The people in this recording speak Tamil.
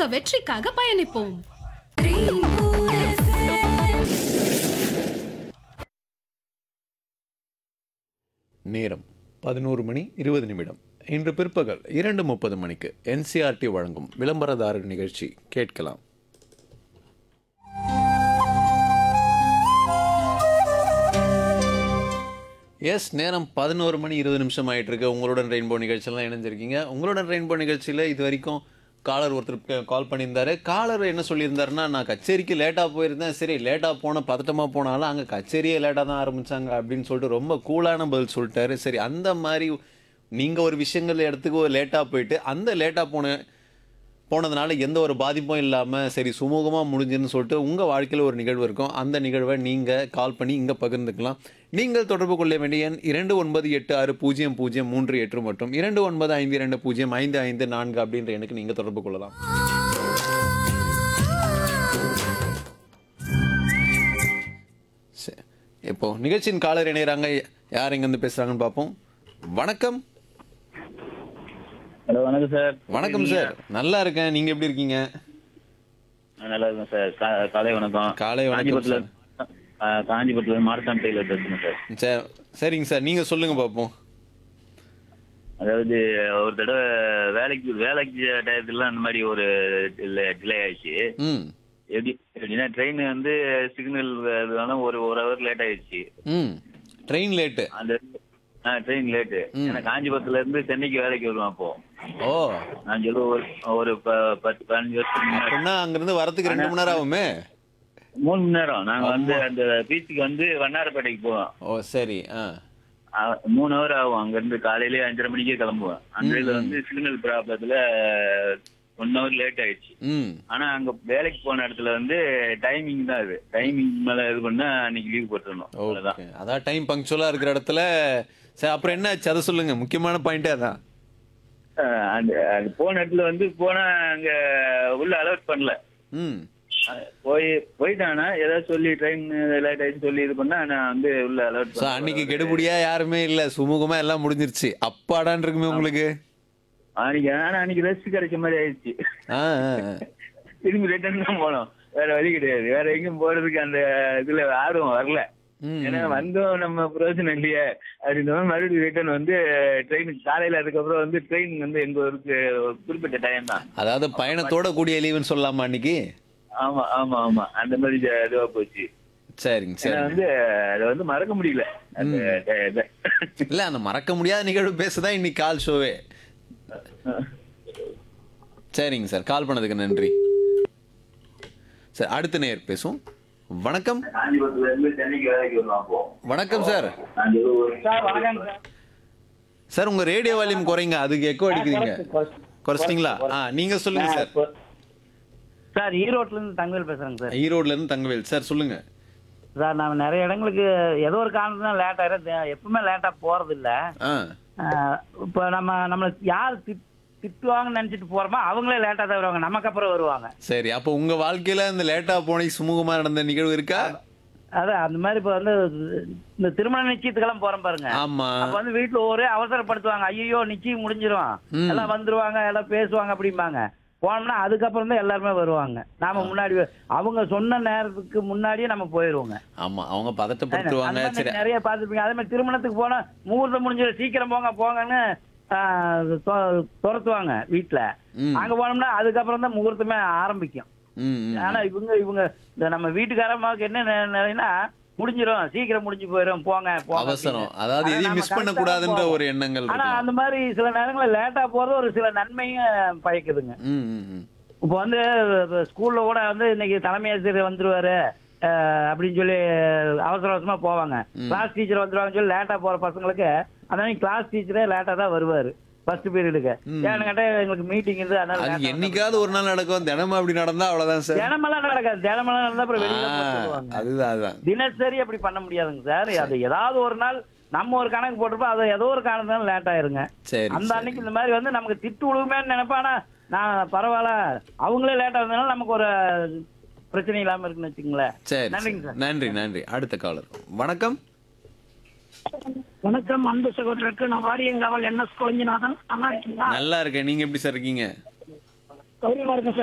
உங்க வெற்றிக்காக பயணிப்போம் நேரம் பதினோரு மணி இருபது நிமிடம் இன்று பிற்பகல் இரண்டு முப்பது மணிக்கு என்சிஆர்டி வழங்கும் விளம்பரதாரர் நிகழ்ச்சி கேட்கலாம் எஸ் நேரம் பதினோரு மணி இருபது நிமிஷம் ஆயிட்டு இருக்கு உங்களுடன் ரெயின்போ நிகழ்ச்சியெல்லாம் இணைஞ்சிருக்கீங்க உங்களுடன் ரெயின்போ நிகழ்ச்சியில் இது வரைக்கும் காலர் ஒருத்தர் கால் பண்ணியிருந்தாரு காலர் என்ன சொல்லியிருந்தாருன்னா நான் கச்சேரிக்கு லேட்டாக போயிருந்தேன் சரி லேட்டாக போன பதட்டமாக போனாலும் அங்கே கச்சேரியே லேட்டாக தான் ஆரம்பிச்சாங்க அப்படின்னு சொல்லிட்டு ரொம்ப கூலான பதில் சொல்லிட்டாரு சரி அந்த மாதிரி நீங்கள் ஒரு விஷயங்கள் இடத்துக்கு லேட்டாக போயிட்டு அந்த லேட்டாக போன போனதுனால எந்த ஒரு பாதிப்பும் இல்லாமல் சரி சுமூகமாக முடிஞ்சுன்னு சொல்லிட்டு உங்கள் வாழ்க்கையில் ஒரு நிகழ்வு இருக்கும் அந்த நிகழ்வை நீங்கள் கால் பண்ணி இங்கே பகிர்ந்துக்கலாம் நீங்கள் தொடர்பு கொள்ள வேண்டிய எண் இரண்டு ஒன்பது எட்டு ஆறு பூஜ்ஜியம் பூஜ்ஜியம் மூன்று எட்டு மற்றும் இரண்டு ஒன்பது ஐந்து இரண்டு பூஜ்ஜியம் ஐந்து ஐந்து நான்கு அப்படின்ற எண்ணுக்கு நீங்கள் தொடர்பு கொள்ளலாம் சரி. இப்போ நிகழ்ச்சியின் காலர் இணையறாங்க யார் இங்கேருந்து பேசுகிறாங்கன்னு பார்ப்போம் வணக்கம் ஹலோ வணக்கம் சார் வணக்கம் சார் நல்லா இருக்கேன் நீங்கள் எப்படி இருக்கீங்க நான் நல்லா இருக்கேன் சார் கா- காலை வணக்கம் காலை வணக்கம் காஞ்சிபுரத்துல ஆ, காஞ்சிபுரத்துல இருந்து மாரத்தான் டெய்லர் பேசுறேன் சார் சரி சரிங்க சார் நீங்கள் சொல்லுங்கள் பார்ப்போம் அதாவது ஒரு தடவை வேலைக்கு வேலைக்கு டயத்துல அந்த மாதிரி ஒரு டிலே ஆயிடுச்சு ம் எப்படி எப்படின்னா ட்ரெயின் வந்து சிக்னல் ஒரு ஒரு ஹவர் லேட் ஆயிடுச்சு ம் ட்ரெயின் லேட்டு அந்த ட்ரெயின் லேட்டு ஏன்னா காஞ்சிபுரத்துல இருந்து சென்னைக்கு வேலைக்கு வருவேன் அப்போ ஓ நான் சொல்ல ஒரு ஒரு ப- பத்து பதினஞ்சு வருஷத்துக்கு முன்னாடி அப்படின்னா அங்கேருந்து வரதுக்கு ரெண்டு மணி நேரம் ஆகுமே மூணு மணி நேரம் நாங்க வந்து அந்த பீச்சுக்கு வந்து வண்ணாரப்பேட்டைக்கு போவோம் ஓ சரி ஆ ஆ, மூணு ஹவர் ஆகும் அங்க இருந்து காலையிலேயே அஞ்சரை மணிக்கே கிளம்புவேன் அந்த இதுல வந்து சிக்னல் ப்ராப்ளத்துல ஒன் ஹவர் லேட் ஆயிடுச்சு ம் ஆனா அங்க வேலைக்கு போன இடத்துல வந்து டைமிங் தான் இது டைமிங் மேல இது பண்ணா அன்னைக்கு லீவ் போட்டுருணும் அவ்வளவுதான் ஓகே அதான் டைம் பங்க்சுவலாக இருக்கிற இடத்துல சரி அப்புறம் என்ன ஆச்சு அதை சொல்லுங்க முக்கியமான பாயிண்டே அதான் ஆ, அந்த அது போன இடத்துல வந்து போனா அங்க உள்ள அலர்ட் பண்ணல ம் ஆ, போய் போயிட்டானா ஏதாவது சொல்லி ட்ரெயின் லேட் ஆயிடுச்சு சொல்லி இது பண்ணா நான் வந்து உள்ள அலர்ட் ஸோ அன்னைக்கு கெடுபடியா யாருமே இல்லை சுமூகமாக எல்லாம் முடிஞ்சிருச்சு அப்பாடான் இருக்குமே உங்களுக்கு அன்னைக்கு ஆனா அன்னைக்கு ரெஸ்ட் கிடைச்ச மாதிரி ஆயிடுச்சு ஆ ஆ, ஆ. திரும்பி ரிட்டர்ன் தான் போனோம் வேற வழி கிடையாது வேற எங்கேயும் போறதுக்கு அந்த இதுல ஆர்வம் வரல ம், ஏன்னா வந்தோம் நம்ம பிரயோஜனம் இல்லையே அப்படின்ற மாதிரி மறுபடியும் ரிட்டர்ன் வந்து ட்ரெயின் காலையில அதுக்கப்புறம் வந்து ட்ரெயின் வந்து எங்க ஊருக்கு ஒரு குறிப்பிட்ட டைம் தான் அதாவது பயணத்தோட கூடிய லீவுன்னு சொல்லலாமா அன்னைக்கு ஆமா ஆமா ஆமா அந்த மாதிரி ஜ- இதுவா போச்சு சரிங்க ஏன்னா சரி வந்து அதை வந்து மறக்க முடியல அந்த ட- இதை. இல்லை அந்த மறக்க முடியாத நிகழ்வு பேசதான் இன்னைக்கு கால் ஷோவே சரிங்க சார் கால் பண்ணதுக்கு நன்றி சார் அடுத்த நேர் பேசுவோம் வணக்கம் காஞ்சிபுரத்துல இருந்து சென்னைக்கு வேலைக்கு வருவோம் அப்போ வணக்கம் சார் நான் ஒரு- சார் வணக்கம் சார் சார் உங்க ரேடியோ வால்யூம் குறைங்க அதுக்கு எக்கோ அடிக்குதுங்க குறைச்சிட்டீங்களா ஆ நீங்க சொல்லுங்க சார் சார் ஈரோட்ல இருந்து தங்கவேல் பேசுறேங்க சார் ஈரோட்ல இருந்து தங்கவேல் சார் சொல்லுங்க சார் நான் நிறைய இடங்களுக்கு ஏதோ ஒரு காரணத்துல லேட் ஆயிரும் தே- எப்பவுமே லேட்டா போறது இல்ல ஆ ஆஹ் இப்ப நம்ம நம்மள யார் திட்- திட்டுவாங்கன்னு நினைச்சிட்டு போறோமோ அவங்களே லேட்டா தான் வருவாங்க நமக்கு அப்புறம் வருவாங்க சரி அப்போ உங்க வாழ்க்கையில இந்த லேட்டா போனி சுமூகமா நடந்த நிகழ்வு இருக்கா அதான் அந்த மாதிரி இப்ப வந்து இந்த திருமண நிச்சயத்துக்கெல்லாம் போறோம் பாருங்க ஆமா அப்ப வந்து வீட்டுல ஒரே அவசரப்படுத்துவாங்க ஐயோ நிச்சயம் முடிஞ்சிரும் ம். எல்லாம் வந்துருவாங்க எல்லாம் பேசுவாங்க அப்படிம்பாங்க போனோம்னா அதுக்கப்புறம் தான் எல்லாருமே வருவாங்க நாம முன்னாடி அவங்க சொன்ன நேரத்துக்கு முன்னாடியே நம்ம போயிருவோங்க ஆமா அவங்க அந்த பதட்டப்படுத்துவாங்க மாதிரி சரி நீங்க நிறைய பார்த்துருப்பீங்க அதே மாதிரி திருமணத்துக்கு போனா முகூர்த்தம் முடிஞ்சிடும் சீக்கிரம் போங்க போங்கன்னு ஆஹ், தொ- துரத்துவாங்க வீட்டுல ம். அங்க போனோம்னா அதுக்கப்புறம் தான் முகூர்த்தமே ஆரம்பிக்கும் ம், ம். ஆனா இவங்க இவங்க இந்த நம்ம வீட்டுக்காரம்மாவுக்கு என்ன நெ- நிலைன்னா முடிஞ்சிரும் சீக்கிரம் முடிஞ்சு போயிடும் போங்க போங்க அவசரம் அப்படின்னு. அதாவது ஆனா எதையும் நம்ம மிஸ் பண்ண correct ஆ கூடாதுன்ற போவோம். ஒரு எண்ணங்கள் ஆனா இருக்கலாம் அந்த மாதிரி சில நேரங்களில் லேட்டா போறது ஒரு சில நன்மையும் பயக்குதுங்க ம், ம், ம். இப்போ வந்து ஸ்கூல்ல கூட வந்து இன்னைக்கு தலைமை ஆசிரியர் வந்துருவாரு அஹ், அப்படின்னு சொல்லி அவசர அவசரமா போவாங்க கிளாஸ் டீச்சர் வந்துருவாங்கன்னு சொல்லி லேட்டா போற பசங்களுக்கு அந்த கிளாஸ் டீச்சரே லேட்டா தான் வருவாரு ஃபர்ஸ்ட் பீரியடுக்கு ஏன்னு கேட்டா எங்களுக்கு மீட்டிங் இருந்து அதனால அது late ஆ என்னைக்காவது ஒரு நாள் நடக்கும் தினமும் அப்படி நடந்தா அவ்வளவுதான் சார் தினமெல்லாம் நடக்காது தினமெல்லாம் நடந்தா அப்புறம் ஆ, வெளியில போட்டுருவாங்க அதுதான் அதுதான் தினசரி அப்படி பண்ண முடியாதுங்க சார் அது ஏதாவது ஒரு நாள் நம்ம ஒரு கணக்கு போட்டிருப்போம் அது ஏதோ ஒரு காரணத்தால லேட் ஆயிருங்க சரி அந்த சரி. அன்னைக்கு இந்த மாதிரி வந்து நமக்கு திட்டு விழுவுமேன்னு நினைப்பானா நான் பரவாயில்ல அவங்களே லேட்டா இருந்தனால நமக்கு ஒரு பிரச்சனை இல்லாம இருக்குன்னு வச்சுங்களேன் சரி நன்றிங்க சரி. சார் நன்றி நன்றி அடுத்த காலர் வணக்கம் வணக்கம் அன்பு சகோதரருக்கு நான் வாரியங்காவல் என் எஸ் கொழிஞ்சிநாதன் நல்லா இருக்கீங்களா நல்லா இருக்கேன் நீங்க எப்படி சார் இருக்கீங்க கௌரியமா இருக்கேன் சார்